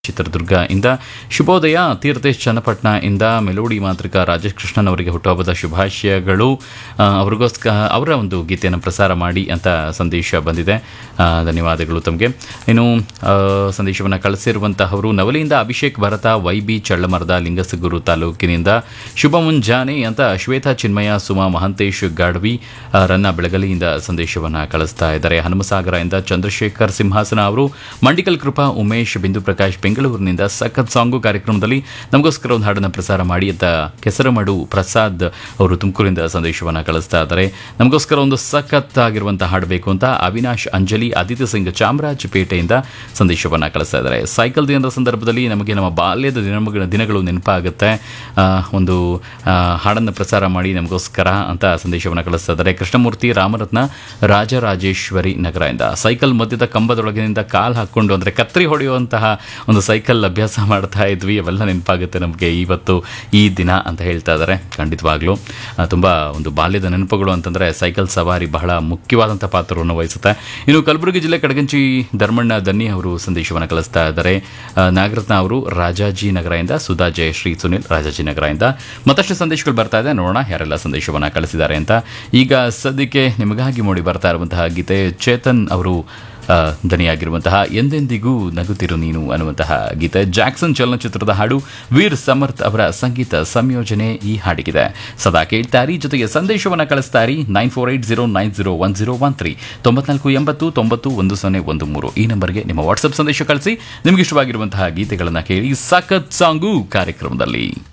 ಚಿತ್ರದುರ್ಗ ಇಂದ ಶುಭೋದಯ ತೀರ್ಥೇಶ್ ಚನ್ನಪಟ್ಟಣ ಇಂದ ಮೆಲೋಡಿ ಮಾಂತ್ರಿಕ ರಾಜೇಶ್ ಕೃಷ್ಣನ್ ಅವರಿಗೆ ಹುಟ್ಟುಹಬ್ಬದ ಶುಭಾಶಯಗಳು ಆ, ಅವ್ರಿಗೋಸ್ಕರ ಅವರ ಒಂದು ಗೀತೆಯನ್ನು ಪ್ರಸಾರ ಮಾಡಿ ಅಂತ ಸಂದೇಶ ಬಂದಿದೆ ಆ, ಧನ್ಯವಾದಗಳು ತಮಗೆ ಇನ್ನು ಸಂದೇಶವನ್ನು ಕಳಿಸಿರುವಂತಹವರು ನವಲಿಯಿಂದ ಅಭಿಷೇಕ್ ಭರತ ವೈ ಬಿ ಚಳ್ಳಮರದ ಲಿಂಗಸಗೂರು ತಾಲೂಕಿನಿಂದ ಶುಭ ಮುಂಜಾನೆ ಅಂತ ಶ್ವೇತಾ ಚಿನ್ಮಯ ಸುಮಾ ಮಹಂತೇಶ್ ಗಾಡ್ವಿ ಆ, ರನ್ನ ಬೆಳಗಲಿಯಿಂದ ಸಂದೇಶವನ್ನು ಕಳಿಸ್ತಾ ಇದ್ದಾರೆ ಹನುಮಸಾಗರ ಇಂದ ಚಂದ್ರಶೇಖರ್ ಸಿಂಹಾಸನ ಅವರು ಮಂಡಿಕಲ್ ಕೃಪಾ ಉಮೇಶ್ ಬಿಂದು ಪ್ರಕಾಶ್ ಬೆಂಗಳೂರಿನಿಂದ ಸಖತ್ ಸಾಂಗು ಕಾರ್ಯಕ್ರಮದಲ್ಲಿ ನಮಗೋಸ್ಕರ ಒಂದು ಹಾಡನ್ನು ಪ್ರಸಾರ ಮಾಡಿ ಅಂತ ಕೆಸರಮಡು ಪ್ರಸಾದ್ ಅವರು ತುಮಕೂರಿಂದ ಸಂದೇಶವನ್ನು ಕಳಿಸ್ತಾ ಇದ್ದಾರೆ ನಮಗೋಸ್ಕರ ಒಂದು ಸಖತ್ ಆಗಿರುವಂತಹ ಹಾಡು ಬೇಕು ಅಂತ ಅವಿನಾಶ್ ಅಂಜಲಿ ಆದಿತ್ಯ ಸಿಂಗ್ ಚಾಮರಾಜಪೇಟೆಯಿಂದ ಸಂದೇಶವನ್ನು ಕಳಿಸ್ತಾ ಇದ್ದಾರೆ ಸೈಕಲ್ ದಿನದ ಸಂದರ್ಭದಲ್ಲಿ ನಮಗೆ ನಮ್ಮ ಬಾಲ್ಯದ ದಿನಗಳ ದಿನಗಳು ನೆನಪಾಗುತ್ತೆ ಆ, ಒಂದು ಆ, ಹಾಡನ್ನು ಪ್ರಸಾರ ಮಾಡಿ ನಮಗೋಸ್ಕರ ಅಂತ ಸಂದೇಶವನ್ನು ಕಳಿಸ್ತಾ ಇದ್ದಾರೆ ಕೃಷ್ಣಮೂರ್ತಿ ರಾಮರತ್ನ ರಾಜರಾಜೇಶ್ವರಿ ನಗರದಿಂದ ಸೈಕಲ್ ಮಧ್ಯದ ಕಂಬದೊಳಗಿನಿಂದ ಕಾಲು ಹಾಕ್ಕೊಂಡು ಅಂದರೆ ಕತ್ತರಿ ಹೊಡೆಯುವಂತಹ ಒಂದು ಸೈಕಲ್ ಅಭ್ಯಾಸ ಮಾಡ್ತಾ ಇದ್ವಿ ಅವೆಲ್ಲ ನೆನಪಾಗುತ್ತೆ ನಮಗೆ ಇವತ್ತು ಈ ದಿನ ಅಂತ ಹೇಳ್ತಾ ಇದ್ದಾರೆ ಖಂಡಿತವಾಗ್ಲೂ ಆ, ತುಂಬ ಒಂದು ಬಾಲ್ಯದ ನೆನಪುಗಳು ಅಂತಂದರೆ ಸೈಕಲ್ ಸವಾರಿ ಬಹಳ ಮುಖ್ಯವಾದಂಥ ಪಾತ್ರವನ್ನು ವಹಿಸುತ್ತೆ ಇನ್ನು ಕಲಬುರಗಿ ಜಿಲ್ಲೆ ಕಡಗಂಚಿ ಧರ್ಮಣ್ಣ ದನ್ನಿ ಅವರು ಸಂದೇಶವನ್ನು ಕಳಿಸ್ತಾ ಇದ್ದಾರೆ ಆ, ನಾಗರತ್ನ ಅವರು ರಾಜಾಜಿ ನಗರದಿಂದ ಸುಧಾ ಜಯಶ್ರೀ ಸುನಿಲ್ ರಾಜಾಜಿ ನಗರದಿಂದ ಮತ್ತಷ್ಟು ಸಂದೇಶಗಳು ಬರ್ತಾ ಇದೆ ನೋಡೋಣ ಯಾರೆಲ್ಲ ಸಂದೇಶವನ್ನು ಕಳಿಸಿದ್ದಾರೆ ಅಂತ ಈಗ ಸದ್ಯಕ್ಕೆ ನಿಮಗಾಗಿ ಮೂಡಿ ಬರ್ತಾ ಇರುವಂತಹ ಗೀತೆ ಚೇತನ್ ಅವರು ಆ, ದನಿಯಾಗಿರುವಂತಹ ಎಂದೆಂದಿಗೂ ನಗುತ್ತಿರು ನೀನು ಅನ್ನುವಂತಹ ಗೀತೆ ಜಾಕ್ಸನ್ ಚಲನಚಿತ್ರದ ಹಾಡು ವೀರ್ ಸಮರ್ಥ್ ಅವರ ಸಂಗೀತ ಸಂಯೋಜನೆ ಈ ಹಾಡಿಗಿದೆ ಸದಾ ಕೇಳ್ತಾರಿ ಜೊತೆಗೆ ಸಂದೇಶವನ್ನು ಕಳಿಸ್ತಾರಿ nine four eight zero nine zero one zero one three ತೊಂಬತ್ನಾಲ್ಕು ಎಂಬತ್ತು ತೊಂಬತ್ತು ಒಂದು ಸೊನ್ನೆ ಒಂದು ಮೂರು ಈ ನಂಬರ್ಗೆ ನಿಮ್ಮ ವಾಟ್ಸಪ್ ಸಂದೇಶ ಕಳಿಸಿ ನಿಮಗೆ ಇಷ್ಟವಾಗಿರುವಂತಹ ಗೀತೆಗಳನ್ನು ಕೇಳಿ ಸಖತ್ ಸಾಂಗು ಕಾರ್ಯಕ್ರಮದಲ್ಲಿ